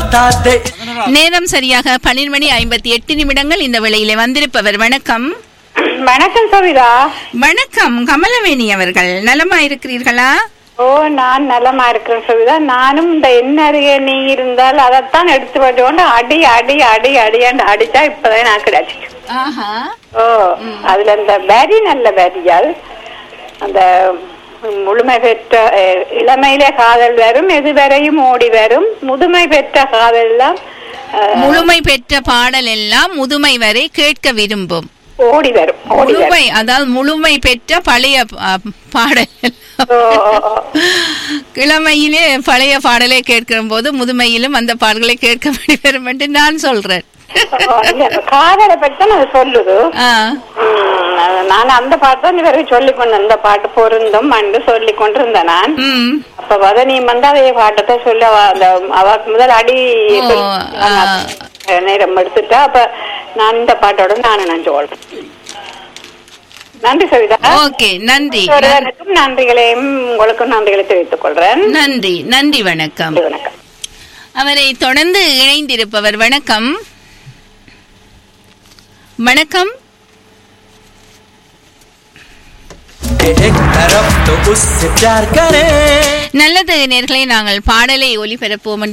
बता दे நேரம் சரியாக பன்னிரண்டு மணி ஐம்பத்தி எட்டு நிமிடங்கள் இந்த வேளையிலே வந்திருப்பவர் வணக்கம் வணக்கம் சவிதா வணக்கம் கமலவேணி அவர்கள் நலமா இருக்கிறீர்களா ஓ நான் நலமா இருக்கிறேன் சவிதா நானும் இந்த என்ன அருகே நீ இருந்தால் அதைத்தான் எடுத்து வச்சுக்கொண்டு அடி அடி அடி அடியாண்டு அடிச்சா இப்பதான் நான் கிடைச்சு ஆஹா ஓ அதுல இந்த வரி நல்ல வரியால் அந்த முழுமை பெற்ற அஹ், இளமையிலே காதல் வரும் எதுவரையும் ஓடி வரும் முதுமை பெற்ற காதல் எல்லாம் அஹ், முழுமை பெற்ற பாடல் எல்லாம் முதுமை வரை கேட்க விரும்பும் ஓடி வரும் ஓடி வரும் முழுமை அதாவது முழுமை பெற்ற பழைய அ, பாடல் எல்லாம். ஓ, ஓ, ஓ. கிழமையிலே பழைய பாடலை கேட்கிற போது முதுமையிலும் அந்த பாடல்களை கேட்க வரும் என்று நான் சொல்றேன் ஓ, இல்ல, காதலை பற்றி தான் அது சொல்லுது ஆ, ம், அது நான் அந்த பாட்டு தான் இவருக்கு சொல்லிக் கொண்டு இந்த பாட்டு பொருந்தும் என்று சொல்லி கொண்டிருந்தேன் நான் ம் அப்ப வத நீ வந்து அதே பாட்டத்தை சொல்ல அவ- அந்த அவக்கு முதல் அடி ஓ, சொல்லி- ஆ. நேரம் எடுத்துட்டா அப்ப நான் இந்த பாட்டோட நானும் நான் சொல்றேன் நன்றி சவிதா ஓகே நன்றி ஒருவருக்கும் நன்றிகளையும் உங்களுக்கும் நன்றிகளை தெரிவித்துக் கொள்றேன் நன்றி நன்றி வணக்கம் நன்றி, வணக்கம் அவரை தொடர்ந்து இணைந்திருப்பவர் வணக்கம் வணக்கம் एक तरफ तो उससे प्यार करें நல்லது நேர்களை நாங்கள் பாடலை ஒலிபரப்புவோம் என்று